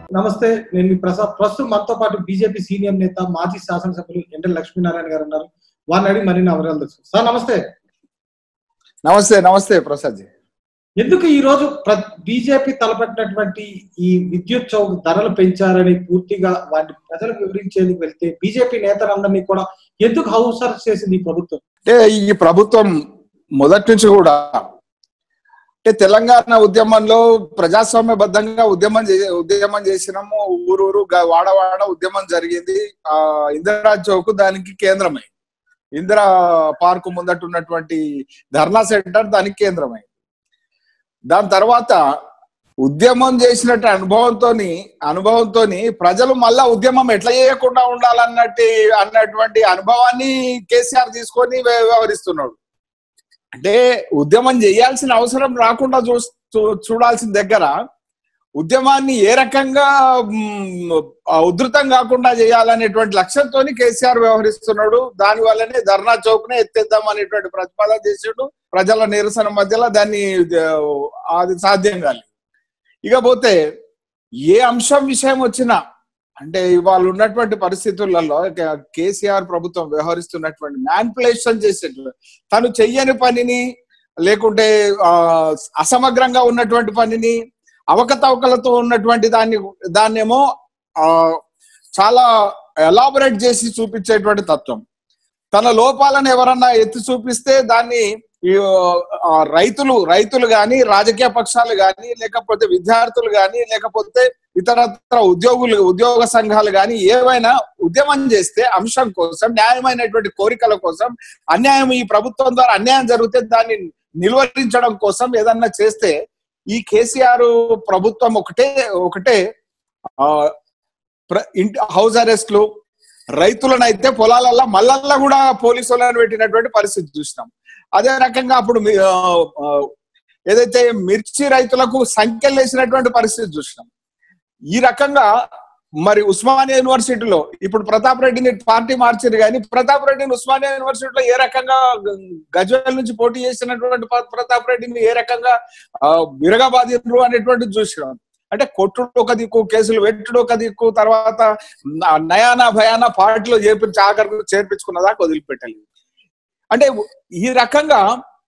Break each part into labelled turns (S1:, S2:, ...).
S1: నమస్తే నేను మీ ప్రసాద్ ప్రస్తుతం మనతో పాటు బీజేపీ సీనియర్ నేత మాజీ శాసనసభ్యులు ఎండల లక్ష్మీనారాయణ గారు ఉన్నారు వారిని అడిగి మరిన్ని వివరాలు తెలుసు సార్ నమస్తే
S2: నమస్తే నమస్తే ప్రసాద్ జీ
S1: ఎందుకు ఈ రోజు బీజేపీ తలపెట్టినటువంటి ఈ విద్యుత్ చౌక్ ధరలు పెంచారని పూర్తిగా వాటి ప్రజలకు వివరించేందుకు వెళ్తే బీజేపీ నేతలందరినీ కూడా ఎందుకు హౌస్ అరెస్ట్ చేసింది ఈ ప్రభుత్వం
S2: అంటే ఈ ప్రభుత్వం మొదటి నుంచి కూడా అంటే తెలంగాణ ఉద్యమంలో ప్రజాస్వామ్యబద్ధంగా ఉద్యమం చే- ఉద్యమం చేసినాము ఊరూరు గ- వాడవాడ ఉద్యమం జరిగింది ఆ ఇందిరా చౌక్ దానికి కేంద్రమై ఇందిరా పార్క్ ముందట ఉన్నటువంటి ధర్నా సెంటర్ దానికి కేంద్రమై దాని తర్వాత ఉద్యమం చేసినట్టు అనుభవంతో అనుభవంతో ప్రజలు మళ్ళా ఉద్యమం ఎట్లా చేయకుండా ఉండాలన్నట్టు అన్నటువంటి అనుభవాన్ని కేసీఆర్ తీసుకొని వ్య- వ్యవహరిస్తున్నాడు అంటే ఉద్యమం చేయాల్సిన అవసరం రాకుండా చూ చూ- చూడాల్సిన దగ్గర ఉద్యమాన్ని ఏ రకంగా మ్, ఆ, ఉధృతం కాకుండా చేయాలనేటువంటి లక్ష్యంతో కేసీఆర్ వ్యవహరిస్తున్నాడు దాని వల్లనే ధర్నా చౌక్ నే ఎత్తేద్దాం అనేటువంటి ప్రతిపాదన చేసాడు ప్రజల నిరసన మధ్యలో దాన్ని ఆ, అది సాధ్యం కాలేదు ఇకపోతే ఏ అంశం విషయం వచ్చినా అంటే ఇవాళ ఉన్నటువంటి పరిస్థితులలో కే- కేసీఆర్ ప్రభుత్వం వ్యవహరిస్తున్నటువంటి మ్యాన్పులేషన్ చేసేటువంటి తను చెయ్యని పనిని లేకుంటే ఆ, అసమగ్రంగా ఉన్నటువంటి పనిని అవకతవకలతో ఉన్నటువంటి దాన్ని దాన్నేమో ఆ, చాలా ఎలాబొరేట్ చేసి చూపించేటువంటి తత్వం తన లోపాలను ఎవరన్నా ఎత్తి చూపిస్తే దాన్ని ఈ, ఆ, రైతులు రైతులు గాని రాజకీయ పక్షాలు గాని లేకపోతే విద్యార్థులు గాని లేకపోతే ఇతరత్ర ఉద్యోగులు ఉద్యోగ సంఘాలు గాని ఏవైనా ఉద్యమం చేస్తే అంశం కోసం న్యాయమైనటువంటి కోరికల కోసం అన్యాయం ఈ ప్రభుత్వం ద్వారా అన్యాయం జరిగితే దాన్ని నిలువరించడం కోసం ఏదన్నా చేస్తే ఈ కేసీఆర్ ప్రభుత్వం ఒకటే ఒకటే ఆ ప్ర- ఇంటి హౌస్ అరెస్ట్లు రైతులనైతే పొలాలల్లో మల్లల్లో కూడా పోలీసు వాళ్ళని పెట్టినటువంటి పరిస్థితి చూసినాం అదే రకంగా అప్పుడు మీ- ఆ, ఆ, ఏదైతే మిర్చి రైతులకు సంఖ్యలు వేసినటువంటి పరిస్థితి చూసినాం ఈ రకంగా మరి ఉస్మానియా యూనివర్సిటీలో ఇప్పుడు ప్రతాప్ రెడ్డిని పార్టీ మార్చారు కానీ ప్రతాప్ రెడ్డిని ఉస్మానియా యూనివర్సిటీలో ఏ రకంగా గజ్వేల్ నుంచి పోటీ చేసినటువంటి ప్ర- ప్రతాప్ రెడ్డిని ఏ రకంగా ఆ, విరగబాదిండ్రు అనేటువంటిది చూసినాం అంటే కొట్టుడు ఒక దిక్కు కేసులు పెట్టుడు ఒక దిక్కు తర్వాత న- నయానా భయానా పార్టీలో చేర్పించి ఆఖరికి చేర్పించుకున్న దాకా వదిలిపెట్టలేదు అంటే ఈ రకంగా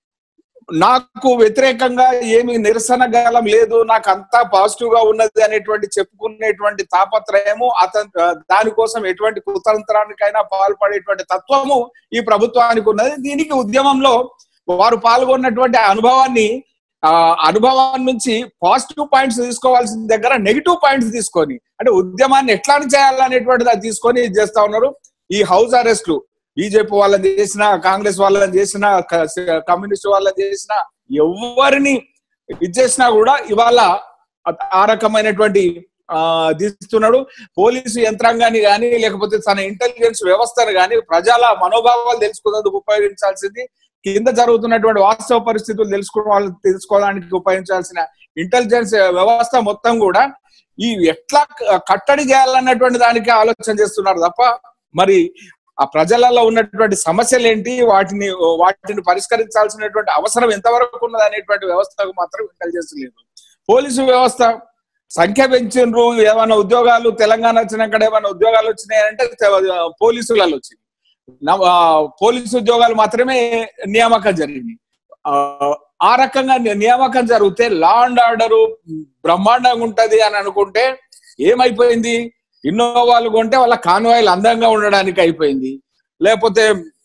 S2: నాకు వ్యతిరేకంగా ఏమి నిరసన గలం లేదు నాకు అంతా పాజిటివ్ గా ఉన్నది అనేటువంటి చెప్పుకునేటువంటి తాపత్రయము అతను దానికోసం ఎటువంటి కుతంత్రానికైనా పాల్పడేటువంటి తత్వము ఈ ప్రభుత్వానికి ఉన్నది దీనికి ఉద్యమంలో వారు పాల్గొన్నటువంటి అనుభవాన్ని ఆ అనుభవం నుంచి పాజిటివ్ పాయింట్స్ తీసుకోవాల్సిన దగ్గర నెగిటివ్ పాయింట్స్ తీసుకొని అంటే ఉద్యమాన్ని ఎట్లా చేయాలనేటువంటిది అది తీసుకొని ఇది చేస్తా ఉన్నారు ఈ హౌస్ అరెస్ట్లు బీజేపీ వాళ్ళని చేసిన కాంగ్రెస్ వాళ్ళని చేసిన కమ్యూనిస్ట్ వాళ్ళని చేసిన ఎవరిని ఇది చేసినా కూడా ఇవాళ ఆ- ఆ రకమైనటువంటి ఆ తీస్తున్నాడు పోలీసు యంత్రాంగాన్ని కానీ లేకపోతే తన ఇంటెలిజెన్స్ వ్యవస్థను కానీ ప్రజల మనోభావాలు తెలుసుకునేందుకు ఉపయోగించాల్సింది కింద జరుగుతున్నటువంటి వాస్తవ పరిస్థితులు తెలుసుకోవాలి తెలుసుకోవడానికి ఉపయోగించాల్సిన ఇంటెలిజెన్స్ వ్యవస్థ మొత్తం కూడా ఈ ఎట్లా క- కట్టడి చేయాలన్నటువంటి దానికి ఆలోచన చేస్తున్నారు తప్ప మరి ఆ ప్రజలలో ఉన్నటువంటి సమస్యలు ఏంటి వాటిని వాటిని పరిష్కరించాల్సినటువంటి అవసరం ఎంతవరకు ఉన్నది అనేటువంటి వ్యవస్థకు మాత్రం ఇంటెలిజెన్స్ లేదు పోలీసు వ్యవస్థ సంఖ్య పెంచిండ్రు ఏమైనా ఉద్యోగాలు తెలంగాణ వచ్చినాక ఏమైనా ఉద్యోగాలు వచ్చినాయంటే తె- పోలీసులలో వచ్చింది నవ- ఆ, పోలీసు ఉద్యోగాలు మాత్రమే నియామకం జరిగింది ఆ, ఆ రకంగా ని- నియామకం జరిగితే లా అండ్ ఆర్డర్ బ్రహ్మాండంగా ఉంటది అని అనుకుంటే ఏమైపోయింది ఇన్నోవాలు కొంటే వాళ్ళ కాన్వాయిలు అందంగా ఉండడానికి అయిపోయింది లేకపోతే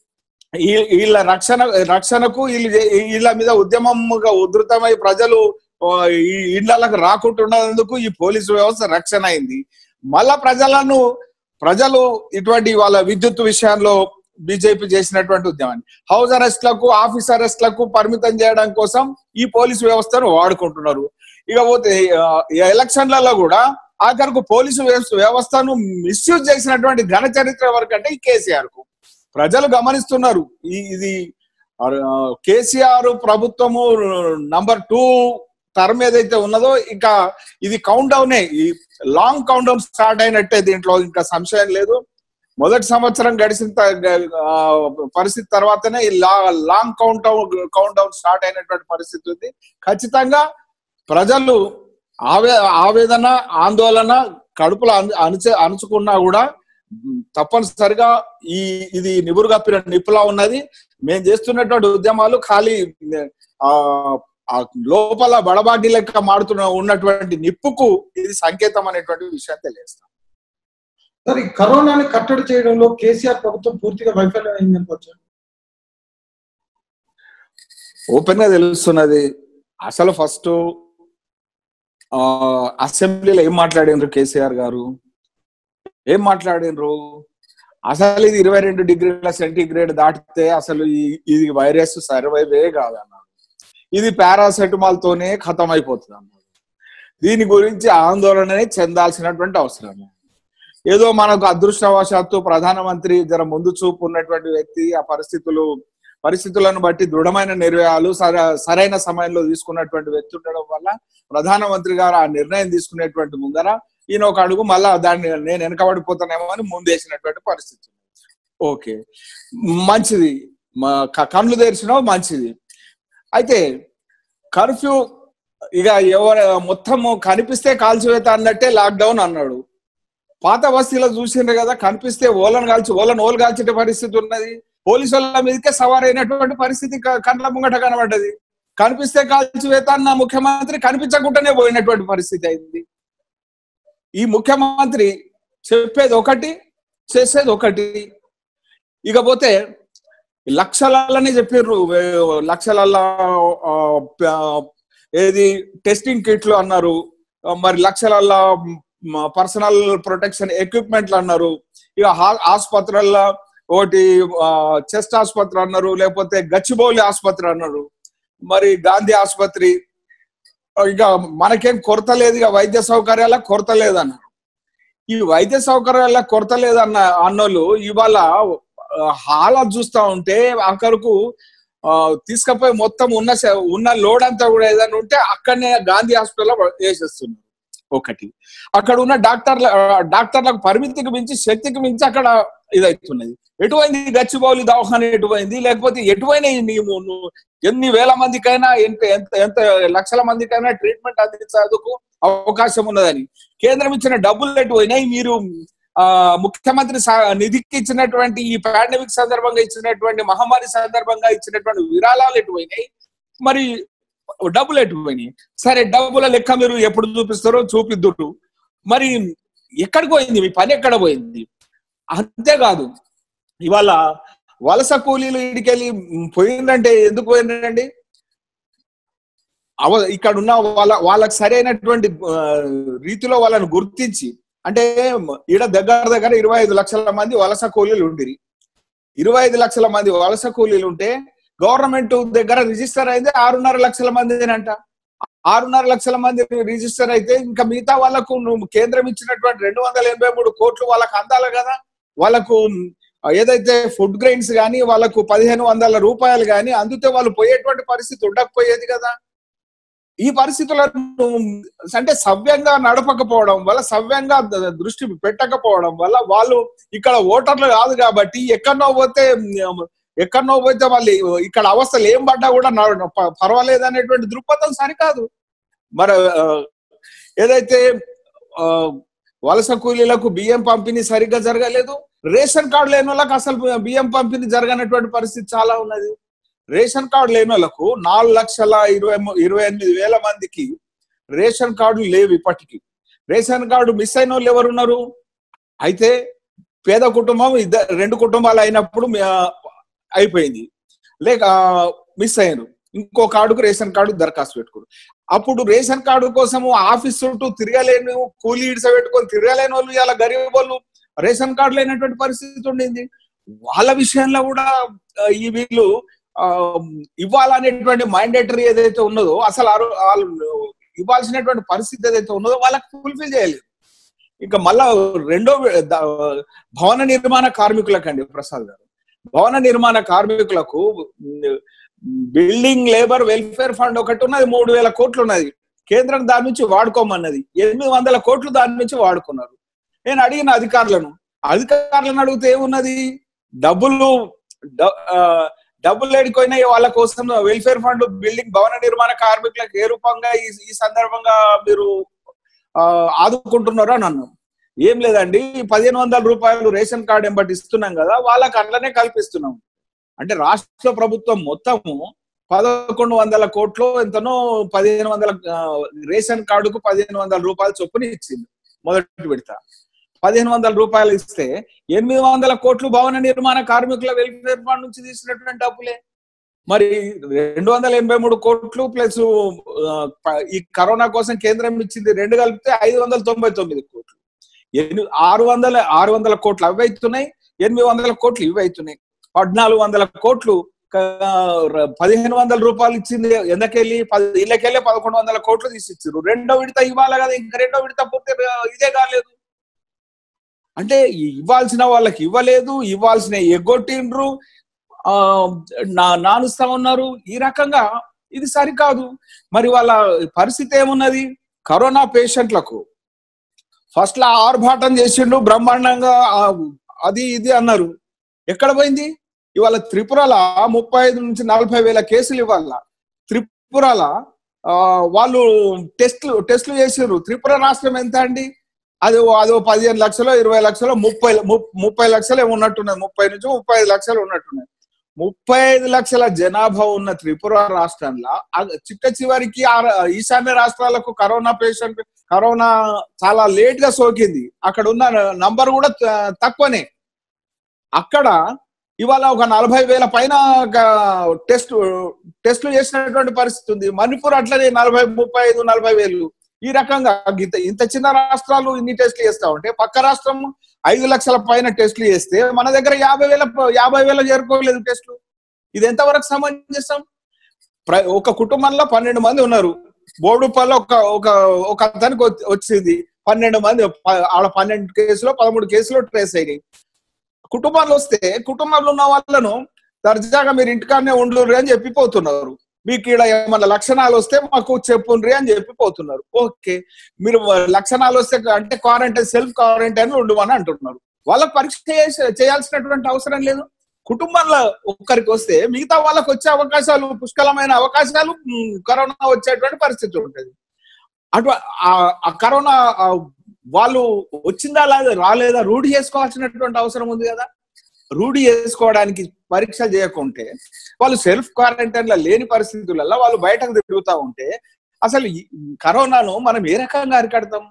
S2: ఈ- వీళ్ళ రక్షణ రక్షణకు వీళ్ళు చే- వీళ్ళ మీద ఉద్యమముగా ఉధృతమై ప్రజలు ఆ, ఈ ఇళ్లకు రాకుంటున్నందుకు ఈ పోలీసు వ్యవస్థ రక్షణ అయింది మళ్ళా ప్రజలను ప్రజలు ఇటువంటి వాళ్ళ విద్యుత్ విషయంలో బీజేపీ చేసినటువంటి ఉద్యమాన్ని హౌస్ అరెస్ట్లకు ఆఫీస్ అరెస్ట్లకు పరిమితం చేయడం కోసం ఈ పోలీసు వ్యవస్థను వాడుకుంటున్నారు ఇక పోతే ఆ, ఈ ఎలక్షన్లలో కూడా ఆఖరకు పోలీసు వ్యవస్థ- వ్యవస్థను మిస్యూజ్ చేసినటువంటి ఘన చరిత్ర వరకు అంటే ఈ కేసీఆర్ కు ప్రజలు గమనిస్తున్నారు ఈ ఇది ఆ, కేసీఆర్ ప్రభుత్వము నంబర్ టూ టర్మ్ ఏదైతే ఉన్నదో ఇంకా ఇది కౌంట్ డౌనే ఈ లాంగ్ కౌంట్ డౌన్ స్టార్ట్ అయినట్టే దీంట్లో ఇంకా సంశయం లేదు మొదటి సంవత్సరం గడిచిన త- గ- ఆ, పరిస్థితి తర్వాతనే ఈ లా long count down count down start అయినటువంటి పరిస్థితి ఉంది ఖచ్చితంగా ప్రజలు ఆవే ఆవేదన ఆందోళన కడుపులో అణు- అణుచ అణుచుకున్నా కూడా ఉమ్, తప్పనిసరిగా ఈ ఇది నిబురు కప్పిన నిప్పులా ఉన్నది మేము చేస్తున్నటువంటి ఉద్యమాలు ఖాళీ ఆ ఆ లోపల బడబాటి లెక్క మాడుతున్న ఉన్నటువంటి నిప్పుకు ఇది సంకేతం అనేటువంటి విషయం తెలియజేస్తాం
S1: సార్ ఈ కరోనాని కట్టడి చేయడంలో కేసీఆర్ ప్రభుత్వం పూర్తిగా వైఫల్యం అయింది అనుకోవచ్చు
S2: ఓపెన్ గా తెలుస్తున్నది అసలు ఫస్ట్ ఆ అసెంబ్లీలో ఏం మాట్లాడినరు కేసీఆర్ గారు ఏం మాట్లాడినరు అసలు ఇది ఇరవై రెండు డిగ్రీల సెంటీగ్రేడ్ దాటితే అసలు ఈ- ఇది వైరస్ సర్వైవే కాదన్నారు ఇది పారాసెటమాల్ తోనే ఖతం అయిపోతుంది అన్నారు దీని గురించి ఆందోళననే చెందాల్సినటువంటి అవసరం లేదు. ఏదో మనకు అదృష్టవశాత్తు ప్రధానమంత్రి జర ముందు చూపు ఉన్నటువంటి వ్యక్తి ఆ పరిస్థితులు పరిస్థితులను బట్టి దృఢమైన నిర్ణయాలు సర- సరైన సమయంలో తీసుకున్నటువంటి వ్యక్తి ఉండడం వల్ల ప్రధానమంత్రి గారు ఆ నిర్ణయం తీసుకునేటువంటి ముందర ఈయన ఒక అడుగు మళ్ళా దాన్ని నేను వెనకబడిపోతానేమో అని ముందేసినటువంటి పరిస్థితి ఓకే మంచిది మా క- కళ్ళు తెరిచినా మంచిది అయితే కర్ఫ్యూ ఇక ఎవరు మొత్తం కనిపిస్తే కాల్చివేత అన్నట్టే లాక్డౌన్ అన్నాడు పాత బస్తీలో చూసిండ్రు కదా కనిపిస్తే ఓలను కాల్చి ఓలను ఓలు కాల్చే పరిస్థితి ఉన్నది పోలీసు వాళ్ళ మీదకే సవారైనటువంటి పరిస్థితి క- కండ్ల ముంగట కనబడ్డది కనిపిస్తే కాల్చివేత అన్న ముఖ్యమంత్రి కనిపించకుండానే పోయినటువంటి పరిస్థితి అయింది ఈ ముఖ్యమంత్రి చెప్పేది ఒకటి చేసేది ఒకటి ఇకపోతే లక్షలనే చెప్పిర్రు వే- లక్షలల్లా ఆ, ప- ఏది టెస్టింగ్ కిట్లు అన్నారు ఆ, మరి లక్షలల్లా పర్సనల్ ప్రొటెక్షన్ ఎక్విప్మెంట్లు అన్నారు ఇక హా- ఆసుపత్రుల్లో ఒకటి చెస్ట్ ఆసుపత్రి అన్నారు లేకపోతే గచ్చిబౌలి ఆసుపత్రి అన్నారు మరి గాంధీ ఆసుపత్రి ఇక మనకేం కొరత లేదు ఇక వైద్య సౌకర్యాల కొరత లేదన్నారు ఈ వైద్య సౌకర్యాల కొరత లేదన్న అన్నోళ్ళు ఇవాళ ఆ, హాలాత్ చూస్తా ఉంటే అక్కడకు ఆ, తీసుకపోయి మొత్తం ఉన్న శ- ఉన్న లోడ్ అంతా కూడా ఏదైనా ఉంటే అక్కడనే గాంధీ హాస్పిటల్లో వేసేస్తున్నారు ఒకటి అక్కడ ఉన్న డాక్టర్ల ఆ, డాక్టర్లకు పరిమితికి మించి శక్తికి మించి అక్కడ ఇదవుతున్నది ఎటువైంది గచ్చిబౌలి దవాఖాన ఎటువైంది లేకపోతే ఎటువైనా నీవు నువ్వు ఎన్ని వేల మందికైనా ఎంత ఎంత ఎంత లక్షల మందికైనా ట్రీట్మెంట్ అందించేందుకు అవకాశం ఉన్నదని కేంద్రం ఇచ్చిన డబ్బులు ఎటువైనాయి మీరు ఆ ముఖ్యమంత్రి సా- నిధికి ఇచ్చినటువంటి ఈ పాండమిక్ సందర్భంగా ఇచ్చినటువంటి మహమ్మారి సందర్భంగా ఇచ్చినటువంటి విరాళాలు ఎటువైనాయి మరి డబ్బులు ఎటుపోయినాయి సరే డబ్బుల లెక్క మీరు ఎప్పుడు చూపిస్తారో చూపిద్దురు మరి ఎక్కడికి పోయింది మీ పని ఎక్కడ పోయింది అంతేకాదు ఇవాళ వలస కూలీలు ఇడికెళ్ళి పోయిందంటే ఎందుకు పోయిందండి అవ ఇక్కడ ఉన్న వాళ్ళ వాళ్ళకి సరైనటువంటి ఆ, రీతిలో వాళ్ళని గుర్తించి అంటే ఈడ దగ్గర దగ్గర ఇరవై ఐదు లక్షల మంది వలస కూలీలు ఉండిరి ఇరవై ఐదు లక్షల మంది వలస కూలీలు ఉంటే గవర్నమెంట్ దగ్గర రిజిస్టర్ అయింది ఆరున్నర లక్షల మందినంట ఆరున్నర లక్షల మంది రిజిస్టర్ అయితే ఇంకా మిగతా వాళ్ళకు నువ్వు కేంద్రం ఇచ్చినటువంటి రెండు వందల ఎనభై మూడు కోట్లు వాళ్ళకు అందాలి కదా వాళ్ళకు ఏదైతే ఫుడ్ గ్రెయిన్స్ కానీ వాళ్ళకు పదిహేను వందల రూపాయలు కానీ అందుతే వాళ్ళు పోయేటువంటి పరిస్థితి ఉండకపోయేది కదా ఈ పరిస్థితులను అంటే సవ్యంగా నడపకపోవడం వల్ల సవ్యంగా ద- దృష్టి పెట్టకపోవడం వల్ల వాళ్ళు ఇక్కడ ఓటర్లు కాదు కాబట్టి ఎక్కడనో పోతే ఉమ్, ఎక్కడనో పోతే వాళ్ళు ఇక్కడ అవస్థలు ఏం పడ్డా కూడా నా- ప- పర్వాలేదు అనేటువంటి దృక్పథం సరికాదు మరి ఆ, ఏదైతే ఆ, వలస కూలీలకు బియ్యం పంపిణీ సరిగ్గా జరగలేదు రేషన్ కార్డు లేని వాళ్ళకి అసలు బియ్యం పంపిణీ జరగనటువంటి పరిస్థితి చాలా ఉన్నది రేషన్ కార్డు లేని వాళ్ళకు నాలుగు లక్షల ఇరవై ము- ఇరవై ఎనిమిది వేల మందికి రేషన్ కార్డు లేవు ఇప్పటికీ రేషన్ కార్డు మిస్ అయిన వాళ్ళు ఎవరు ఉన్నారు అయితే పేద కుటుంబం ఇద్దరు రెండు కుటుంబాలు అయినప్పుడు మీ- ఆ, అయిపోయింది లేక మిస్ అయ్యారు ఇంకో కార్డుకు రేషన్ కార్డు దరఖాస్తు పెట్టుకోరు అప్పుడు రేషన్ కార్డు కోసము ఆఫీస్ చుట్టూ తిరగలేని కూలీ ఇడిస పెట్టుకొని తిరగలేని వాళ్ళు ఇలా గరీబ్ వాళ్ళు రేషన్ కార్డు లేనటువంటి పరిస్థితి ఉండింది వాళ్ళ విషయంలో కూడా ఆ, ఈ వీళ్ళు ఆ, ఇవ్వాలనేటువంటి మైండేటరీ ఏదైతే ఉన్నదో అసలు ఆ రో- వాళ్ళు ఇవ్వాల్సినటువంటి పరిస్థితి ఏదైతే ఉన్నదో వాళ్ళకి ఫుల్ఫిల్ చేయలేదు ఇంకా మళ్ళా రెండో వి- ద- భవన నిర్మాణ కార్మికులకండి ప్రసాద్ గారు భవన నిర్మాణ కార్మికులకు బిల్డింగ్ లేబర్ వెల్ఫేర్ ఫండ్ ఒకటి ఉన్నది మూడు వేల కోట్లు ఉన్నది కేంద్రం దాని నుంచి వాడుకోమన్నది ఎనిమిది వందల కోట్లు దాని నుంచి వాడుకున్నారు నేను అడిగిన అధికారులను అధికారులను అడిగితే ఏమున్నది డబ్బులు డ- ఆ, డబ్బులు లేడిపోయినాయి వాళ్ళ కోసం వెల్ఫేర్ ఫండ్ బిల్డింగ్ భవన నిర్మాణ కార్మికులకు ఏ రూపంగా ఈ ఈ సందర్భంగా మీరు ఆ, ఆదుకుంటున్నారో అని అన్నాం ఏం లేదండి పదిహేను వందల రూపాయలు రేషన్ కార్డు ఎంబటి ఇస్తున్నాం కదా వాళ్ళకి అట్లనే కల్పిస్తున్నాం అంటే రాష్ట్ర ప్రభుత్వం మొత్తము పదకొండు వందల కోట్లు ఎంతనో పదిహేను వందల ఆ, రేషన్ కార్డుకు పదిహేను వందల రూపాయలు చొప్పున ఇచ్చింది మొదటి విడత పదిహేను వందల రూపాయలు ఇస్తే ఎనిమిది వందల కోట్లు భవన నిర్మాణ కార్మికుల వెల్ఫేర్ ఫండ్ నుంచి తీసినటువంటి డబ్బులే మరి రెండు వందల ఎనభై మూడు కోట్లు ప్లస్ ఈ కరోనా కోసం కేంద్రం ఇచ్చింది రెండు కలిపితే ఐదు వందల తొంభై తొమ్మిది కోట్లు ఎన్ని- ఆరు వందల ఆరు వందల కోట్లు అవి అవుతున్నాయి ఎనిమిది వందల కోట్లు ఇవి అవుతున్నాయి పద్నాలుగు వందల కోట్లు క- ర- పదిహేను వందల రూపాయలు ఇచ్చింది ఎందుకెళ్ళి పది ఇళ్ళకెళ్ళి పదకొండు వందల కోట్లు తీసిచ్చారు రెండో విడత ఇవ్వాలి కదా ఇంకా రెండో విడత పూర్తి ఇదే కాలేదు అంటే ఈ ఇవ్వాల్సిన వాళ్ళకి ఇవ్వలేదు ఇవ్వాల్సిన ఎగ్గొట్టిండ్రు ఆ నా నానుస్తా ఉన్నారు ఈ రకంగా ఇది సరికాదు మరి వాళ్ళ పరిస్థితి ఏమున్నది కరోనా పేషెంట్లకు ఫస్ట్ లా ఆర్భాటం చేసిండు బ్రహ్మాండంగా ఆ, అది ఇది అన్నారు ఎక్కడ పోయింది ఇవాళ త్రిపురల ముప్పై ఐదు నుంచి నలభై వేల కేసులు ఇవాళ త్రిపురల ఆ, వాళ్ళు టెస్ట్లు టెస్ట్లు చేసారు త్రిపుర రాష్ట్రం ఎంత అండి అది ఓ- అది ఓ పదిహేను లక్షలు ఇరవై లక్షలు ముప్పై ము- ముప్పై లక్షలు ఏమో ఉన్నట్టున్నది ముప్పై నుంచి ముప్పై ఐదు లక్షలు ఉన్నట్టున్నది ముప్పై ఐదు లక్షల జనాభా ఉన్న త్రిపుర రాష్ట్రంలో ఆ చిట్ట చివరికి ఆ రా- ఈశాన్య రాష్ట్రాలకు కరోనా పేషెంట్ కరోనా చాలా లేట్ గా సోకింది అక్కడ ఉన్న నంబర్ కూడా త- తక్కువనే అక్కడ ఇవాళ ఒక నలభై వేల పైన టెస్ట్ టెస్టులు చేసినటువంటి పరిస్థితి ఉంది మణిపూర్ అట్లనే నలభై ముప్పై ఐదు నలభై వేలు ఈ రకంగా ఇంత ఇంత చిన్న రాష్ట్రాలు ఇన్ని టెస్టులు చేస్తా ఉంటే పక్క రాష్ట్రం ఐదు లక్షల పైన టెస్టులు చేస్తే మన దగ్గర యాభై వేల యాభై వేల చేరుకోలేదు టెస్టులు ఇది ఎంతవరకు సమంజసం ప్ర- ఒక కుటుంబంలో పన్నెండు మంది ఉన్నారు బోడుపల్లి ఒక ఒక ఒక అతనికి వచ్చి- వచ్చింది పన్నెండు మంది ప- ఆడ పన్నెండు కేసులో పదమూడు కేసులో ట్రేస్ అయినాయి కుటుంబాలు వస్తే కుటుంబంలో ఉన్న వాళ్ళను దర్జాగా మీరు ఇంటికాడనే ఉండుర్రి అని చెప్పి పోతున్నారు మీకు ఇక్కడ ఏమన్నా లక్షణాలు వస్తే మాకు చెప్పుండ్రి అని చెప్పి పోతున్నారు ఓకే మీరు లక్షణాలు వస్తే అంటే క్వారంటైన్ సెల్ఫ్ క్వారంటైన్ ఉండమని అంటున్నారు వాళ్ళకి పరీక్ష చేసి- చేయాల్సినటువంటి అవసరం లేదు కుటుంబంలో ఒక్కరికి వస్తే మిగతా వాళ్ళకి వచ్చే అవకాశాలు పుష్కలమైన అవకాశాలు ఉమ్, కరోనా వచ్చేటువంటి పరిస్థితి ఉంటుంది అటు ఆ- ఆ కరోనా ఆ, వాళ్ళు వచ్చిందా లేదా రాలేదా రూఢి చేసుకోవాల్సినటువంటి అవసరం ఉంది కదా రూఢి చేసుకోవడానికి పరీక్షలు చేయకుంటే వాళ్ళు సెల్ఫ్ క్వారంటైన్ లో లేని పరిస్థితులలో వాళ్ళు బయటకు తిరుగుతా ఉంటే అసలు ఈ కరోనాను మనం ఏ రకంగా అరికడతాం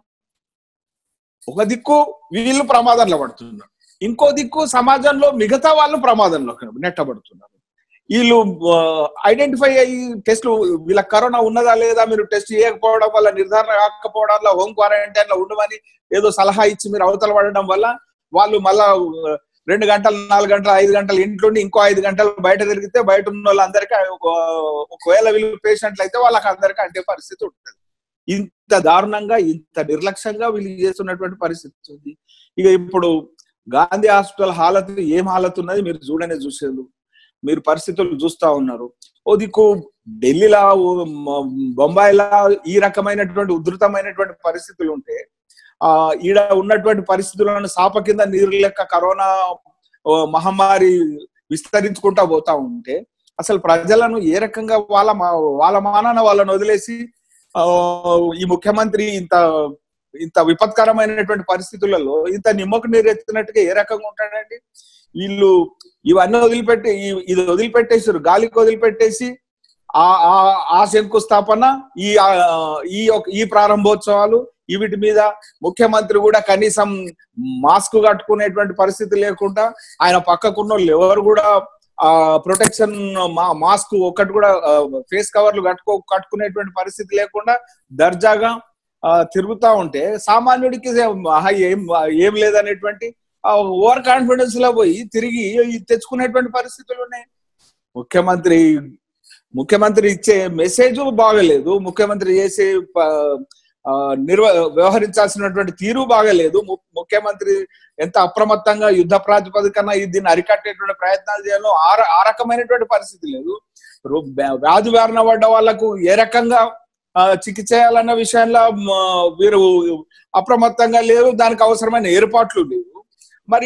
S2: ఒక దిక్కు వీళ్ళు ప్రమాదంలో పడుతున్నారు ఇంకో దిక్కు సమాజంలో మిగతా వాళ్ళు ప్రమాదంలో నెట్టబడుతున్నారు వీళ్ళు ఐడెంటిఫై అయ్యి టెస్ట్ వీళ్ళకి కరోనా ఉన్నదా లేదా మీరు టెస్ట్ చేయకపోవడం వల్ల నిర్ధారణ కాకపోవడం వల్ల హోమ్ క్వారంటైన్ లో ఉండమని ఏదో సలహా ఇచ్చి మీరు అవతల పడడం వల్ల వాళ్ళు మళ్ళా ఆ, రెండు గంటలు నాలుగు గంటలు ఐదు గంటలు ఇంట్లోండి ఇంకో ఐదు గంటలు బయట తిరిగితే బయట ఉన్న వాళ్ళందరికీ ఒక- ఒకవేళ వీళ్ళు పేషెంట్లు అయితే వాళ్ళకి అందరికీ అంటే పరిస్థితి ఉంటుంది ఇంత దారుణంగా ఇంత నిర్లక్ష్యంగా వీళ్ళు చేస్తున్నటువంటి పరిస్థితి ఉంది ఇక ఇప్పుడు గాంధీ హాస్పిటల్ హాలత్ ఏం హాలత్ ఉన్నది మీరు చూడనే చూసేది మీరు పరిస్థితులు చూస్తా ఉన్నారు ఓ దిక్కు ఢిల్లీలో ఓ మ- బొంబాయిలో ఈ రకమైనటువంటి ఉధృతమైనటువంటి పరిస్థితులు ఉంటే ఆ ఈడ ఉన్నటువంటి పరిస్థితులను సాప కింద నీరు లెక్క కరోనా ఓ మహమ్మారి విస్తరించుకుంటా పోతా ఉంటే అసలు ప్రజలను ఏ రకంగా వాళ్ళ మా- వాళ్ళ మానాన వాళ్ళని వదిలేసి ఆ, ఈ ముఖ్యమంత్రి ఇంత ఇంత విపత్కరమైనటువంటి పరిస్థితులలో ఇంత నిమ్మకు నీరెత్తినట్టుగా ఏ రకంగా ఉంటాడండి వీళ్ళు ఇవన్నీ వదిలిపెట్టి ఈ- ఇది వదిలిపెట్టేసారు గాలికి వదిలిపెట్టేసి ఆ ఆ- ఆ శంకుస్థాపన ఈ ఆ, ఈ ఒక- ఈ ప్రారంభోత్సవాలు ఈ వీటి మీద ముఖ్యమంత్రి కూడా కనీసం మాస్క్ కట్టుకునేటువంటి పరిస్థితి లేకుండా ఆయన పక్కకున్న వాళ్ళు ఎవరు కూడా ఆ ప్రొటెక్షన్ మా మాస్క్ ఒక్కటి కూడా ఫేస్ కవర్లు కట్టుకో కట్టుకునేటువంటి పరిస్థితి లేకుండా దర్జాగా ఆ, తిరుగుతా ఉంటే సామాన్యుడికి ఆహా, ఏం ఏం లేదనేటువంటి ఓవర్ కాన్ఫిడెన్స్ లో పోయి తిరిగి తెచ్చుకునేటువంటి పరిస్థితులు ఉన్నాయి ముఖ్యమంత్రి ముఖ్యమంత్రి ఇచ్చే మెసేజ్ బాగలేదు ముఖ్యమంత్రి చేసే ప- ఆ, నిర్వ వ్యవహరించాల్సినటువంటి తీరు బాగలేదు ము- ముఖ్యమంత్రి ఎంత అప్రమత్తంగా యుద్ధ ప్రాతిపదికన ఈ దీన్ని అరికట్టేటువంటి ప్రయత్నాలు చేయాలో ఆ ర- ఆ రకమైనటువంటి పరిస్థితి లేదు రో- వ్యా- వ్యాధి బారిన పడ్డ వాళ్లకు ఏ రకంగా ఆ, చికిత్స చేయాలన్న విషయంలో మ, వీరు అప్రమత్తంగా లేరు దానికి అవసరమైన ఏర్పాట్లు లేవు మరి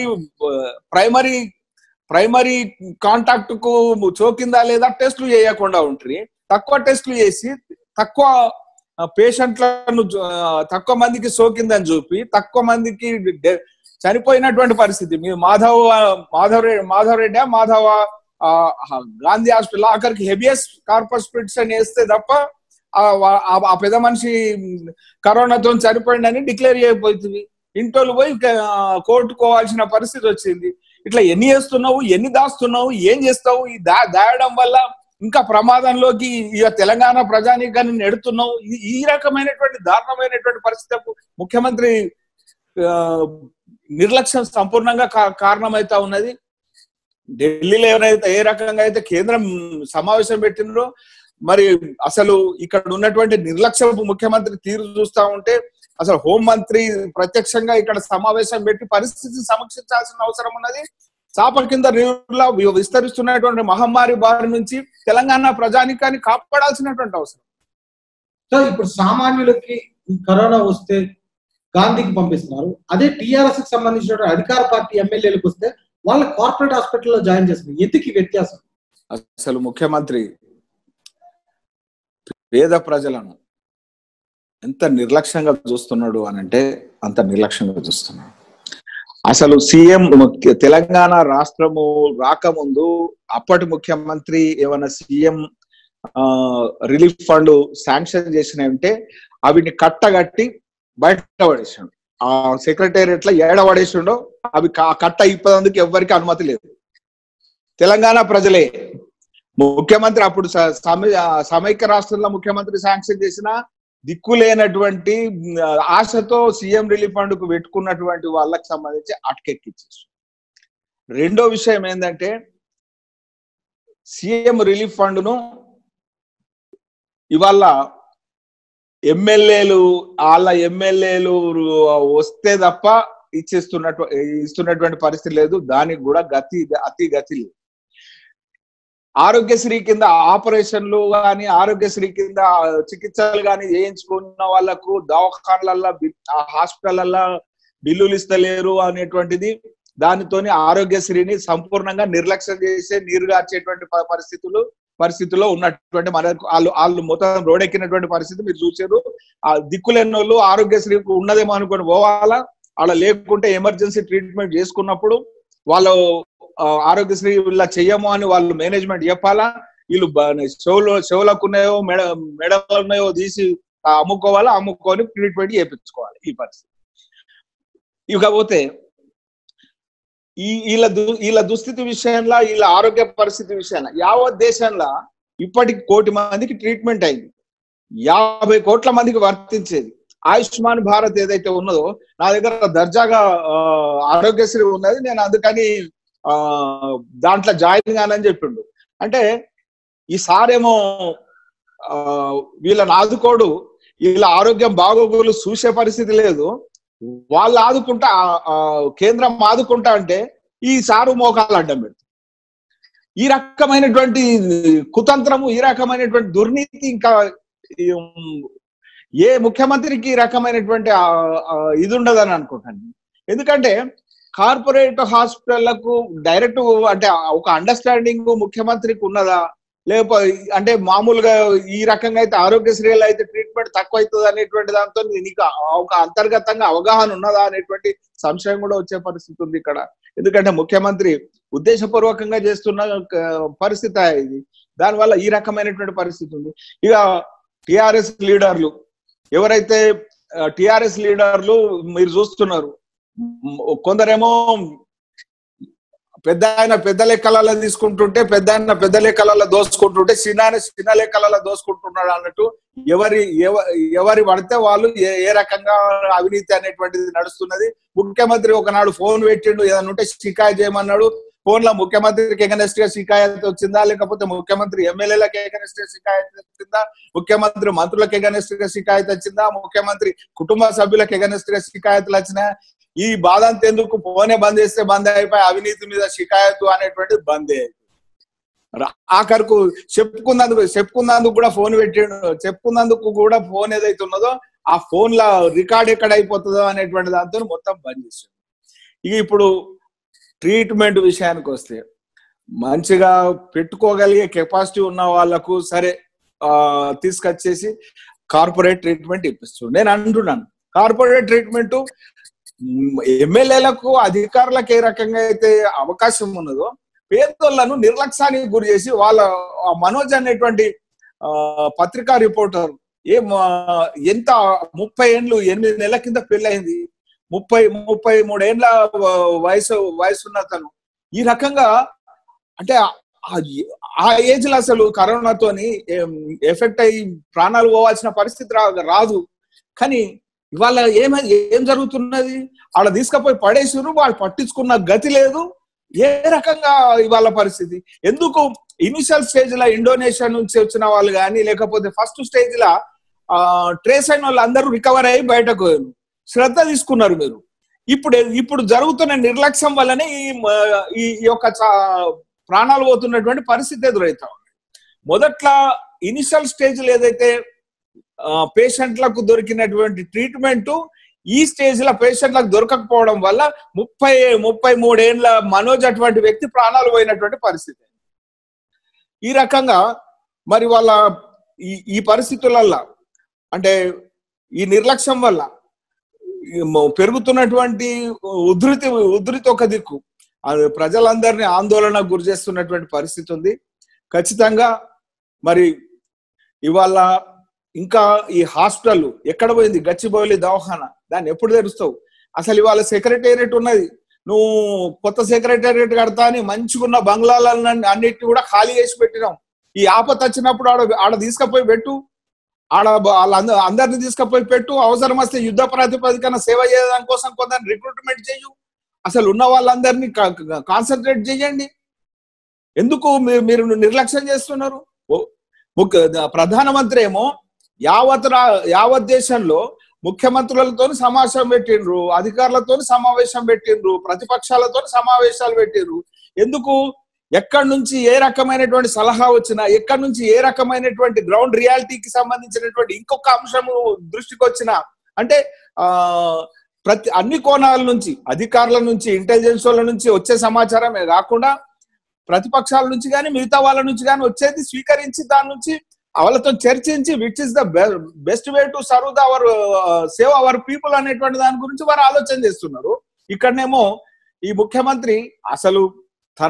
S2: ప్రైమరీ ప్రైమరీ కాంటాక్ట్ కు సోకిందా లేదా టెస్టులు చేయకుండా ఉంటుంది తక్కువ టెస్టులు చేసి తక్కువ పేషెంట్లను జు- ఆ, తక్కువ మందికి సోకిందని చూపి తక్కువ మందికి డె- చనిపోయినటువంటి పరిస్థితి మీరు మాధవ్ మాధవ్ రెడ్డి మాధవ్ రెడ్డి మాధవ ఆ, గాంధీ హాస్పిటల్ ఆఖరికి హెబియస్ కార్పస్ స్పిట్స్ అని వేస్తే తప్ప ఆ వా- ఆ- ఆ పెద్ద మనిషి కరోనాతో చనిపోయిందని డిక్లేర్ చేయబోతుంది ఇంటోళ్ళు పోయి క- కోర్టుకోవాల్సిన పరిస్థితి వచ్చింది ఇట్లా ఎన్ని చేస్తున్నావు ఎన్ని దాస్తున్నావు ఏం చేస్తావు ఈ దా దాయడం వల్ల ఇంకా ప్రమాదంలోకి ఇక తెలంగాణ ప్రజానీకాన్ని నెడుతున్నావు ఈ- ఈ రకమైనటువంటి దారుణమైనటువంటి పరిస్థితులకు ముఖ్యమంత్రి ఆ, నిర్లక్ష్యం సంపూర్ణంగా కా- కారణమైతా ఉన్నది ఢిల్లీలో ఏమైతే ఏ రకంగా అయితే కేంద్రం సమావేశం పెట్టిందో మరి అసలు ఇక్కడ ఉన్నటువంటి నిర్లక్ష్యపు ముఖ్యమంత్రి తీరు చూస్తా ఉంటే అసలు హోంమంత్రి ప్రత్యక్షంగా ఇక్కడ సమావేశం పెట్టి పరిస్థితిని సమీక్షించాల్సిన అవసరం ఉన్నది చాప కింద నీరులా వి- విస్తరిస్తున్నటువంటి మహమ్మారి బారి నుంచి తెలంగాణ ప్రజానికాన్ని కాపాడాల్సినటువంటి అవసరం
S1: సో ఇప్పుడు సామాన్యులకి ఈ కరోనా వస్తే గాంధీకి పంపిస్తున్నారు అదే టిఆర్ఎస్ కి సంబంధించిన అధికార పార్టీ ఎమ్మెల్యేలకు వస్తే వాళ్ళ కార్పొరేట్ హాస్పిటల్లో జాయిన్ చేస్తున్నారు ఎందుకు ఈ వ్యత్యాసం
S2: అసలు ముఖ్యమంత్రి పేద ప్రజలను ఎంత నిర్లక్ష్యంగా చూస్తున్నాడు అని అంటే అంత నిర్లక్ష్యంగా చూస్తున్నాడు అసలు సీఎం తెలంగాణ రాష్ట్రము రాకముందు అప్పటి ముఖ్యమంత్రి ఏమైనా సీఎం రిలీఫ్ ఫండ్ శాంక్షన్ చేసినాయంటే అవిని కట్టగట్టి బయట పడేసాడు ఆ సెక్రటేరియట్ లో ఏడ పడేసిండో అవి క- కట్ట ఇప్పదందుకు ఎవ్వరికి అనుమతి లేదు తెలంగాణ ప్రజలే ముఖ్యమంత్రి అప్పుడు స- సమ- ఆ, సమైక్య రాష్ట్రంలో ముఖ్యమంత్రి శాంక్షన్ చేసిన దిక్కు లేనటువంటి మ్, ఆశతో సీఎం రిలీఫ్ ఫండ్ కు పెట్టుకున్నటువంటి వాళ్ళకి సంబంధించి అటకెక్కిచ్చేసి రెండో విషయం ఏంటంటే సీఎం రిలీఫ్ ఫండ్ ను ఇవాళ ఎమ్మెల్యేలు వాళ్ళ ఎమ్మెల్యేలు వస్తే తప్ప ఇచ్చేస్తున్నట్టు ఇస్తున్నటువంటి పరిస్థితి లేదు దానికి కూడా గతి అతి గతి లేదు ఆరోగ్యశ్రీ కింద ఆపరేషన్లు కానీ ఆరోగ్యశ్రీ కింద చికిత్సలు కానీ చేయించుకున్న వాళ్ళకు దవాఖానలల్లో హాస్పిటల్లో బిల్లులు ఇస్తలేరు అనేటువంటిది దానితోని ఆరోగ్యశ్రీని సంపూర్ణంగా నిర్లక్ష్యం చేసే నీరు గార్చేటువంటి ప- పరిస్థితులు పరిస్థితుల్లో ఉన్నటువంటి మన వాళ్ళు వాళ్ళు మొత్తం రోడెక్కినటువంటి పరిస్థితి మీరు చూసారు ఆ దిక్కులేని వాళ్ళు ఆరోగ్యశ్రీకి ఉన్నదేమో అనుకొని పోవాలా అలా లేకుంటే ఎమర్జెన్సీ ట్రీట్మెంట్ చేసుకున్నప్పుడు వాళ్ళు ఆ, ఆరోగ్యశ్రీ ఇలా చెయ్యము అని వాళ్ళు మేనేజ్మెంట్ చెప్పాలా వీళ్ళు బ- చెవులు చెవులకు ఉన్నాయో మెడ మెడలు ఉన్నాయో తీసి ఆ, అమ్ముకోవాలా అమ్ముకొని ట్రీట్మెంట్ చేయించుకోవాలి ఈ పరిస్థితి ఇకపోతే ఈ వీళ్ళ దు- వీళ్ళ దుస్థితి విషయంలో వీళ్ళ ఆరోగ్య పరిస్థితి విషయంలో యావత్ దేశంలో ఇప్పటికి కోటి మందికి ట్రీట్మెంట్ అయింది యాభై కోట్ల మందికి వర్తించేది ఆయుష్మాన్ భారత్ ఏదైతే ఉన్నదో నా దగ్గర దర్జాగా ఆ, ఆరోగ్యశ్రీ ఉన్నది నేను అందుకని ఆ దాంట్లో జాయిన్ కానని చెప్పిండు అంటే ఈసారేమో ఆ వీళ్ళని ఆదుకోడు వీళ్ళ ఆరోగ్యం బాగోగులు చూసే పరిస్థితి లేదు వాళ్ళు ఆదుకుంటా ఆ- ఆ కేంద్రం ఆదుకుంటా అంటే ఈ సారు మోకాలు అడ్డం పెడుతుంది ఈ రకమైనటువంటి కుతంత్రము ఈ రకమైనటువంటి దుర్నీతి ఇంకా ఈ, ఉమ్, ఏ ముఖ్యమంత్రికి ఈ రకమైనటువంటి ఆ, ఆ, ఇది ఉండదని అనుకుంటాను ఎందుకంటే కార్పొరేట్ హాస్పిటళ్లకు డైరెక్ట్ అంటే ఒక అండర్స్టాండింగ్ ముఖ్యమంత్రికి ఉన్నదా లేకపోతే అంటే మామూలుగా ఈ రకంగా అయితే ఆరోగ్యశ్రీలో అయితే ట్రీట్మెంట్ తక్కువ అవుతుంది అనేటువంటి దాంతో నీకు ఒక అంతర్గతంగా అవగాహన ఉన్నదా అనేటువంటి సంశయం కూడా వచ్చే పరిస్థితి ఉంది ఇక్కడ ఎందుకంటే ముఖ్యమంత్రి ఉద్దేశపూర్వకంగా చేస్తున్న ఒక పరిస్థితి ఇది దానివల్ల ఈ రకమైనటువంటి పరిస్థితి ఉంది ఇక టిఆర్ఎస్ లీడర్లు ఎవరైతే టిఆర్ఎస్ లీడర్లు మీరు చూస్తున్నారు మ్, కొందరేమో పెద్ద ఆయన పెద్ద లెక్కలలో తీసుకుంటుంటే పెద్ద ఆయన పెద్ద లెక్కలలో దోసుకుంటుంటే చిన్న ఆయన చిన్న లెక్కలలో దోసుకుంటున్నాడు అన్నట్టు ఎవరి ఎవ- ఎవరి పడితే వాళ్ళు ఏ ఏ రకంగా అవినీతి అనేటువంటిది నడుస్తున్నది ముఖ్యమంత్రి ఒకనాడు ఫోన్ పెట్టిండు ఏదైనా ఉంటే షికాయత్ చేయమన్నాడు ఫోన్ లో ముఖ్యమంత్రికి ఎగనెస్ట్ గా షికాయత్ వచ్చిందా లేకపోతే ముఖ్యమంత్రి ఎమ్మెల్యేలకు ఎగనెస్ట్ గా షికాయత్ వచ్చిందా ముఖ్యమంత్రి మంత్రులకు ఎగనెస్ట్ గా షికాయత్ వచ్చిందా ముఖ్యమంత్రి కుటుంబ సభ్యులకు ఎగనెస్ట్ గా షికాయత్లు వచ్చినా ఈ బాధ అంత ఎందుకు ఫోనే బంద్ చేస్తే బంద్ అయిపోయి అవినీతి మీద షికాయత్ అనేటువంటిది బందే రా- ఆఖరుకు చెప్పుకున్నందుకు చెప్పుకున్నందుకు కూడా ఫోన్ పెట్టిండు చెప్పుకున్నందుకు కూడా ఫోన్ ఏదైతే ఉన్నదో ఆ ఫోన్ లా రికార్డ్ ఎక్కడ అయిపోతుందో అనేటువంటి దాంతో మొత్తం బంద్ చేసాడు ఇక ఇప్పుడు ట్రీట్మెంట్ విషయానికి వస్తే మంచిగా పెట్టుకోగలిగే కెపాసిటీ ఉన్న వాళ్ళకు సరే ఆ తీసుకొచ్చేసి కార్పొరేట్ ట్రీట్మెంట్ ఇప్పిస్తుంది నేను అంటున్నాను కార్పొరేట్ ట్రీట్మెంట్ ఎమ్మెల్యేలకు అధికారులకు ఏ రకంగా అయితే అవకాశం ఉన్నదో పేదోళ్లను నిర్లక్ష్యానికి గురి చేసి వాళ్ళ ఆ మనోజ్ అనేటువంటి ఆ, పత్రికా రిపోర్టర్ ఏ మా- ఎంత ముప్పై ఏండ్లు ఎనిమిది నెలల కింద పెళ్ళైంది ముప్పై ముప్పై మూడేండ్ల వయసు వయసు ఉన్న తను ఈ రకంగా అంటే ఆ- ఆ ఏజ్ లో అసలు కరోనాతోని ఎఫెక్ట్ అయ్యి ప్రాణాలు పోవాల్సిన పరిస్థితి రా- రాదు కానీ ఇవాళ ఏమై ఏం జరుగుతున్నది వాళ్ళ తీసుకుపోయి పడేసారు వాళ్ళు పట్టించుకున్న గతి లేదు ఏ రకంగా ఇవాళ పరిస్థితి ఎందుకు ఇనిషియల్ స్టేజ్ లో ఇండోనేషియా నుంచి వచ్చిన వాళ్ళు కానీ లేకపోతే ఫస్ట్ స్టేజ్ లో ట్రేస్ అయిన వాళ్ళు అందరూ రికవర్ అయ్యి బయటకు పోయారు. శ్రద్ధ తీసుకున్నారు మీరు ఇప్పుడు ఇప్పుడు జరుగుతున్న నిర్లక్ష్యం వల్లనే ఈ మ- ఈ ఈ యొక్క చా- ప్రాణాలు పోతున్నటువంటి పరిస్థితి ఎదురవుతా ఉంది మొదట్లో ఇనిషియల్ స్టేజ్ ఏదైతే పేషెంట్లకు దొరికినటువంటి ట్రీట్మెంట్ ఈ స్టేజ్ లో పేషెంట్లకు దొరకకపోవడం వల్ల ముప్పై ముప్పై మూడేళ్ల మనోజ్ అటువంటి వ్యక్తి ప్రాణాలు పోయినటువంటి పరిస్థితి ఈ రకంగా మరి వాళ్ళ ఈ ఈ పరిస్థితులల్లో అంటే ఈ నిర్లక్ష్యం వల్ల ఈ మ- పెరుగుతున్నటువంటి ఉధృతి ఉధృతి ఒక దిక్కు అది ప్రజలందరినీ ఆందోళనకు గురి చేస్తున్నటువంటి పరిస్థితి ఉంది ఖచ్చితంగా మరి ఇవాళ ఇంకా ఈ హాస్పిటల్ ఎక్కడ పోయింది గచ్చిబౌలి దవాఖానా దాన్ని ఎప్పుడు తెరుస్తావు అసలు ఇవాళ సెక్రటేరియట్ ఉన్నది నువ్వు కొత్త సెక్రటేరియట్ కడతా అని మంచిగున్న బంగ్లాలను అన్నిటిని కూడా ఖాళీ చేసి పెట్టినాం ఈ ఆపత వచ్చినప్పుడు ఆడ ఆడ తీసుకుపోయి పెట్టు ఆడ బ- వాళ్ళంద- అందరిని తీసుకుపోయి పెట్టు అవసరం వస్తే యుద్ధ ప్రాతిపదికన సేవ చేయడానికి కోసం కొందరిని రిక్రూట్మెంట్ చేయు అసలు ఉన్న వాళ్ళందరినీ కాన్సన్ట్రేట్ చేయండి ఎందుకు మీరు మీరు నిర్లక్ష్యం చేస్తున్నారు ఓ- ముఖ్య- ప్రధానమంత్రి ఏమో యావత్ రా- యావత్ దేశంలో ముఖ్యమంత్రులతో సమావేశం పెట్టిండ్రు అధికారులతో సమావేశం పెట్టిండ్రు ప్రతిపక్షాలతో సమావేశాలు పెట్టిండ్రు ఎందుకు ఎక్కడి నుంచి ఏ రకమైనటువంటి సలహా వచ్చినా ఎక్కడి నుంచి ఏ రకమైనటువంటి గ్రౌండ్ రియాలిటీకి సంబంధించినటువంటి ఇంకొక అంశము దృష్టికి వచ్చినా అంటే ఆ ప్రతి అన్ని కోణాల నుంచి అధికారుల నుంచి ఇంటెలిజెన్స్ వాళ్ళ నుంచి వచ్చే సమాచారమే కాకుండా ప్రతిపక్షాల నుంచి కానీ మిగతా వాళ్ళ నుంచి కానీ వచ్చేది స్వీకరించి దాని నుంచి వాళ్ళతో చర్చించి which is the best way to serve the our save our people అనేటువంటి దాని గురించి వారు ఆలోచన చేస్తున్నారు ఇక్కడనేమో ఈ ముఖ్యమంత్రి అసలు తన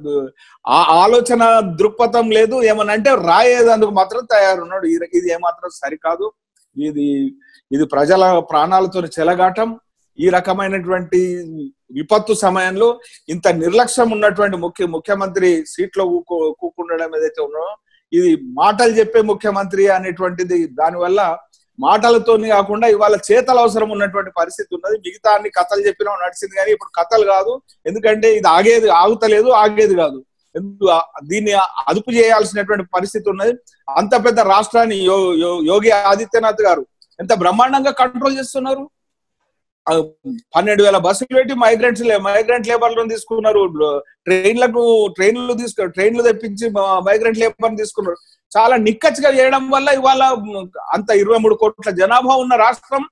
S2: ఆ ఆలోచన దృక్పథం లేదు ఏమనంటే రాయేదందుకు మాత్రం తయారున్నాడు ఇది ఇది ఏమాత్రం సరికాదు ఇది ఇది ప్రజల ప్రాణాలతో చెలగాటం ఈ రకమైనటువంటి విపత్తు సమయంలో ఇంత నిర్లక్ష్యం ఉన్నటువంటి ముఖ్య ముఖ్యమంత్రి సీట్లో కూకో కూకుండడం ఏదైతే ఉన్నదో ఇది మాటలు చెప్పే ముఖ్యమంత్రి అనేటువంటిది దానివల్ల మాటలతోని కాకుండా ఇవాళ చేతల అవసరం ఉన్నటువంటి పరిస్థితి ఉన్నది మిగతా అన్ని కథలు చెప్పినా నడిచింది కానీ ఇప్పుడు కథలు కాదు ఎందుకంటే ఇది ఆగేది ఆగుతలేదు ఆగేది కాదు ఎందుకు ఆ- దీన్ని అదుపు చేయాల్సినటువంటి పరిస్థితి ఉన్నది అంత పెద్ద రాష్ట్రాన్ని యో- యో- యోగి ఆదిత్యనాథ్ గారు ఎంత బ్రహ్మాండంగా కంట్రోల్ చేస్తున్నారు ఆ, పన్నెండు వేల బస్సులు పెట్టి మైగ్రెంట్స్ మైగ్రెంట్ లేబర్లను తీసుకున్నారు ట్రైన్లకు ట్రైన్లు తీసుకు ట్రైన్లు తెప్పించి మైగ్రెంట్ లేబర్ తీసుకున్నారు చాలా నిక్కచ్చిగా చేయడం వల్ల ఇవాళ మ్, అంత ఇరవై మూడు కోట్ల జనాభా ఉన్న రాష్ట్రం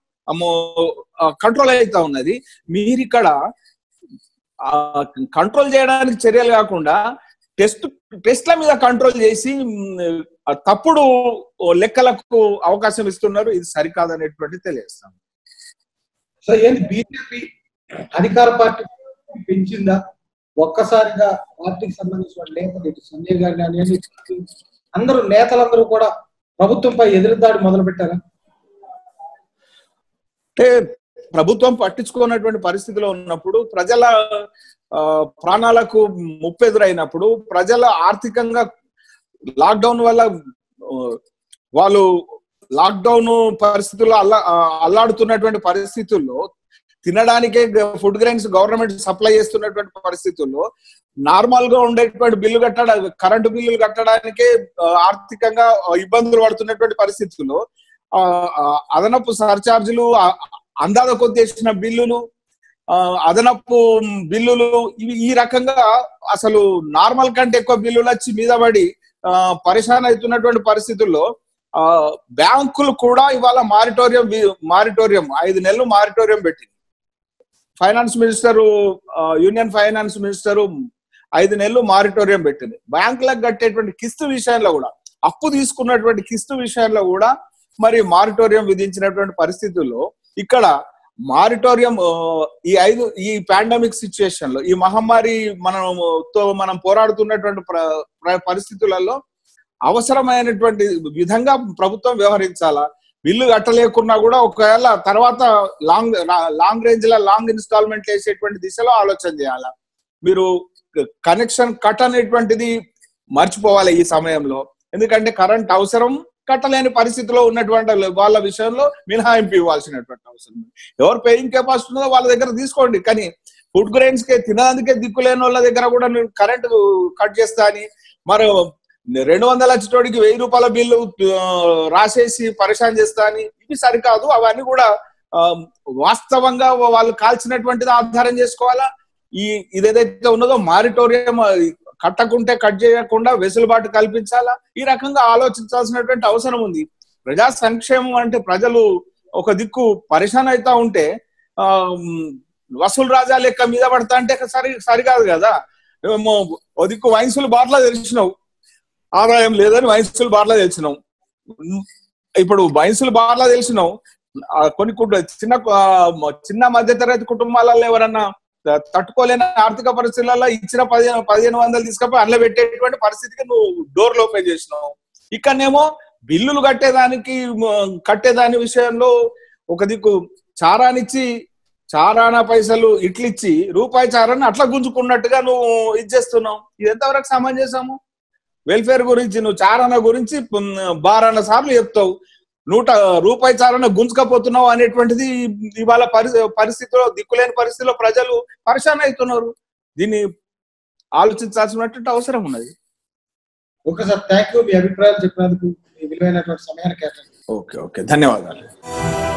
S2: కంట్రోల్ అవుతా ఉన్నది మీరు ఇక్కడ కంట్రోల్ చేయడానికి చర్యలు కాకుండా టెస్ట్ టెస్ట్ల మీద కంట్రోల్ చేసి మ్, ఆ తప్పుడు లెక్కలకు అవకాశం ఇస్తున్నారు ఇది సరికాదనేటువంటి తెలియజేస్తాం
S1: సో ఏంది బీజేపీ అధికార పార్టీ పెంచిందా ఒక్కసారిగా పార్టీకి సంబంధించిన నేతలు ఇటు సంజయ్ గారి కానీ అందరూ నేతలందరూ కూడా ప్రభుత్వంపై ఎదురుదాడి మొదలు పెట్టారా
S2: అంటే ప్రభుత్వం పట్టించుకున్నటువంటి పరిస్థితిలో ఉన్నప్పుడు ప్రజల ఆ, ప్రాణాలకు ముప్పెదురైనప్పుడు ప్రజల ఆర్థికంగా లాక్డౌన్ వల్ల ఆ, వాళ్ళు లాక్డౌన్ పరిస్థితుల్లో అల్లా ఆ, అల్లాడుతున్నటువంటి పరిస్థితుల్లో తినడానికే ఫుడ్ గ్రైన్స్ గవర్నమెంట్ సప్లై చేస్తున్నటువంటి పరిస్థితుల్లో నార్మల్ గా ఉండేటువంటి బిల్లు కట్టడా కరెంటు బిల్లులు కట్టడానికే ఆ, ఆర్థికంగా ఇబ్బందులు పడుతున్నటువంటి పరిస్థితుల్లో ఆ, ఆ, అదనపు సర్చార్జీలు ఆ- అందాద కొద్ది వేసిన బిల్లులు ఆ, అదనపు బిల్లులు ఇవి ఈ రకంగా అసలు నార్మల్ కంటే ఎక్కువ బిల్లులు వచ్చి మీద పడి ఆ, పరిశాన్ అవుతున్నటువంటి పరిస్థితుల్లో ఆ బ్యాంకులు కూడా ఇవాళ మారిటోరియం మారిటోరియం ఐదు నెలలు మారిటోరియం పెట్టింది finance minister union finance minister ఐదు నెలలు మారిటోరియం పెట్టింది బ్యాంకులకు కట్టేటువంటి కిస్తు విషయంలో కూడా అప్పు తీసుకున్నటువంటి కిస్తు విషయంలో కూడా మరి మారిటోరియం విధించినటువంటి పరిస్థితుల్లో ఇక్కడ మారిటోరియం ఆ, ఈ ఐదు ఈ పాండమిక్ సిచ్యుయేషన్ లో ఈ మహమ్మారి మనం తో మనం పోరాడుతున్నటువంటి ప్ర- ప్ర- పరిస్థితులలో అవసరమైనటువంటి విధంగా ప్రభుత్వం వ్యవహరించాలా బిల్లు కట్టలేకున్నా కూడా ఒకవేళ తర్వాత లాంగ్ లాంగ్ రేంజ్ లో లాంగ్ ఇన్స్టాల్మెంట్ వేసేటువంటి దిశలో ఆలోచన చేయాలా మీరు కనెక్షన్ కట్ అనేటువంటిది మర్చిపోవాలి ఈ సమయంలో ఎందుకంటే కరెంట్ అవసరం కట్టలేని పరిస్థితిలో ఉన్నటువంటి వాళ్ళ విషయంలో మినహాయింపు ఇవ్వాల్సినటువంటి అవసరం ఉంది. ఎవరు పేయింగ్ కెపాసిటీ ఉందో వాళ్ళ దగ్గర తీసుకోండి కానీ ఫుడ్ గ్రెయిన్స్ కే తినడానికే దిక్కులేని వాళ్ళ దగ్గర కూడా నేను కరెంట్ కట్ చేస్తా అని మరి రెండు వందల వచ్చేటోడికి వెయ్యి రూపాయల బిల్లు ఆ, రాసేసి పరిశాన్ చేస్తా అని ఇవి సరికాదు అవన్నీ కూడా ఆ, వాస్తవంగా వాళ్ళు కాల్చినటువంటిది ఆధారం చేసుకోవాలా ఈ ఇదేదైతే ఉన్నదో మారిటోరియం ఆ, కట్టకుంటే కట్ చేయకుండా వెసులుబాటు కల్పించాలా ఈ రకంగా ఆలోచించాల్సినటువంటి అవసరం ఉంది ప్రజా సంక్షేమం అంటే ప్రజలు ఒక దిక్కు పరిశాన్ అవుతా ఉంటే ఆ ఉమ్, వసూలు రాజా లెక్క మీద పడతా అంటే సరి సరికాదు కదా ఏమో ఓ దిక్కు వయసులు బార్లా తెలిసినావు ఆదాయం లేదని వయసులు బార్లా తెలిసినావు ఉమ్, ఇప్పుడు వయసులు బార్లా తెలిసినావు ఆ, కొన్ని కుటుంబ చిన్న ఆ, చిన్న మధ్యతరగతి కుటుంబాలలో ఎవరన్నా త- తట్టుకోలేని ఆర్థిక పరిస్థితులలో ఇచ్చిన పదిహేను పదిహేను వందలు తీసుకపోయి అందులో పెట్టేటువంటి పరిస్థితికి నువ్వు డోర్ ఓపెన్ చేసినావు ఇక్కడనేమో బిల్లులు కట్టేదానికి మ, కట్టేదాని విషయంలో ఒక దిక్కు చారానిచ్చి చారాన పైసలు ఇట్లిచ్చి రూపాయి చారాన్ని అట్లా గుంజుకున్నట్టుగా నువ్వు ఇది చేస్తున్నావు ఇది ఎంతవరకు సమంజసము వెల్ఫేర్ గురించి నువ్వు చారణ గురించి ఉమ్, బారన్న సార్లు చెప్తావు నూట రూపాయి చారణ గుంజుకపోతున్నావు అనేటువంటిది ఇవాళ పరి పరిస్థితిలో దిక్కులేని పరిస్థితిలో ప్రజలు పరిశాన్ అవుతున్నారు దీన్ని ఆలోచించాల్సినటువంటి అవసరం ఉన్నది
S1: ఓకే సార్ థ్యాంక్ యూ మీ అభిప్రాయాలు చెప్పినందుకు మీ విలువైనటువంటి సమయాన్ని కేటాయించారు
S2: ఓకే ఓకే ధన్యవాదాలు